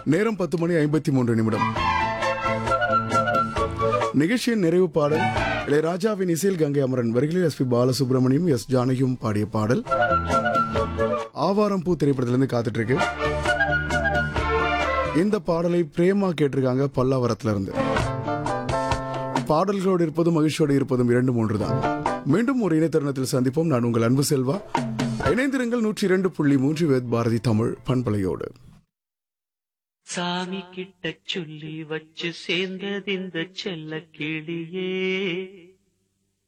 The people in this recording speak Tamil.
நேரம் பத்து மணி ஐம்பத்தி மூன்று நிமிடம் நிகழ்ச்சியின் நிறைவு பாடல் இளையராஜாவின் இசையில் கங்கை அமரன் வரிகளில் எஸ் பி பாலசுப்ரமணியம் எஸ் ஜானகியும் பாடிய பாடல் ஆவாரம் பூ திரைப்படத்திலிருந்து காத்துட்டு இருக்கு இந்த பாடலை பிரேமா கேட்டிருக்காங்க பல்லாவரத்துல இருந்து பாடல்களோடு இருப்பதும் மகிழ்ச்சியோடு இருப்பதும் இரண்டு மூன்று தான் மீண்டும் ஒரு இணையதருணத்தில் சந்திப்போம் நான் உங்கள் அன்பு செல்வா இணைந்திருங்கள் நூற்றி இரண்டு புள்ளி மூன்று வேத் பாரதி தமிழ் பண்பலையோடு சாமி கிட்ட சொல்லி வச்சு சேர்ந்தது இந்த செல்ல கிளியே